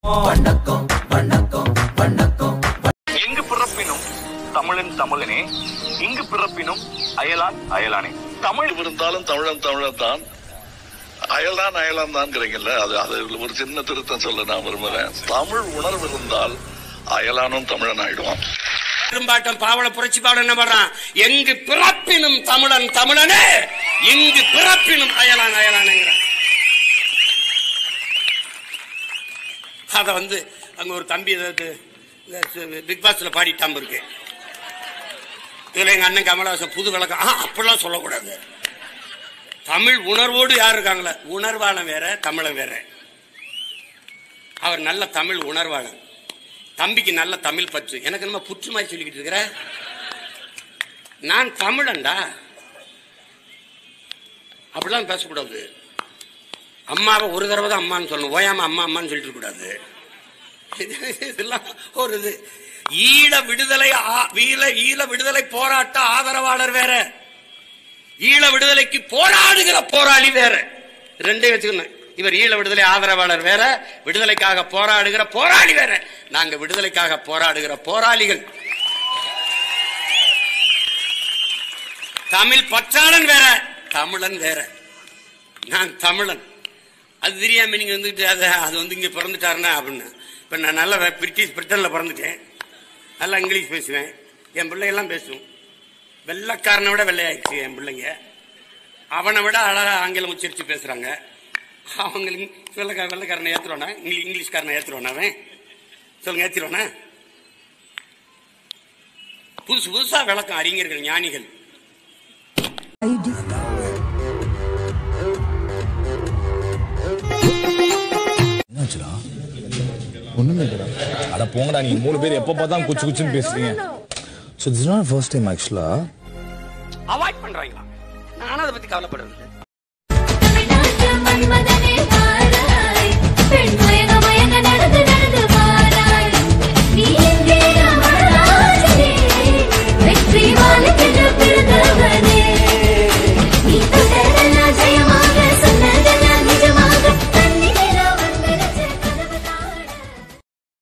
எங்கு பிறப்பினும் தமிழன் தமிழனே இங்கு பிறப்பினும் அயலான் அயலானே தமிழ் இருந்தாலும் தமிழன் தமிழன் தான் அயல்தான் அயலான் தான்ங்கிறீங்கல்ல அது அது ஒரு சின்ன திருத்தம் சொல்ல நான் விரும்புறேன் தமிழ் உணர்வு இருந்தால் அயலானும் தமிழன் ஆயிடுவான் பெரும்பாட்டம் பாவல புரட்சி பாவல என்ன பண்றான் எங்கு பிறப்பினும் தமிழன் தமிழனே இங்கு பிறப்பினும் அயலான் அயலானுங்கிறான் அத வந்து அங்க ஒரு தம்பி ஏதாவது பிக் பாஸ்ல பாடிட்டாம இருக்கு இதுல எங்க அண்ணன் கமலஹாசன் புது விளக்கம் ஆ, அப்படிலாம் சொல்லக்கூடாது தமிழ் உணர்வோடு யார் இருக்காங்களே உணர்வாளன் வேற தமிழன் வேற அவர் நல்ல தமிழ் உணர்வாளன் தம்பிக்கு நல்ல தமிழ் பற்று எனக்கு நம்ம புற்று மாதிரி சொல்லிக்கிட்டு இருக்கிற நான் தமிழன்டா அப்படிலாம் பேசக்கூடாது அம்மாவை ஒரு தடவை தான் அம்மான்னு சொல்லணும் ஓயாம அம்மா அம்மான்னு சொல்லிட்டு கூடாது இதெல்லாம் ஒரு இது ஈழ விடுதலை ஆ- வீர ஈழ விடுதலை போராட்ட ஆதரவாளர் வேற ஈழ விடுதலைக்கு போராடுகிற போராளி வேற ரெண்டையும் வச்சுக்கணும் இவர் ஈழ விடுதலை ஆதரவாளர் வேற விடுதலைக்காக போராடுகிற போராளி வேற நாங்க விடுதலைக்காக போராடுகிற போராளிகள் தமிழ் பற்றாளன் வேற தமிழன் வேற நான் தமிழன் அது தெரியாம நீங்க வந்துட்டு அதை அது வந்து இங்க பிறந்துட்டாருன்னா அப்படின்னு இப்ப நான் நல்ல பிரிட்டிஷ் பிரிட்டன்ல பிறந்துட்டேன் நல்லா இங்கிலீஷ் பேசுவேன் என் பிள்ளையெல்லாம் பேசும் வெள்ளைக்காரனை விட வெள்ளையாயிடுச்சு என் பிள்ளைங்க அவனை விட அழகா ஆங்கிலம் உச்சரிச்சு பேசுறாங்க அவங்களுக்கு வெள்ளைக்கார வெள்ளைக்காரனை ஏத்துருவானா இங்கிலீஷ் இங்கிலீஷ்காரனை ஏத்துருவானா அவன் சொல்லுங்க ஏத்திருவானா புதுசு புதுசா விளக்கம் அறிஞர்கள் ஞானிகள் என்னாச்சுடா ஒண்ணுமே இல்லடா அட போங்கடா நீங்க மூணு பேர் எப்ப பார்த்தாலும் குச்சு குச்சுன்னு பேசுறீங்க so this not first time ஆக்சுவலா அவாய்ட் பண்றாங்களா நானும் அதை பத்தி கவலைப்படுறது மன்மதனே வாராய் பெண்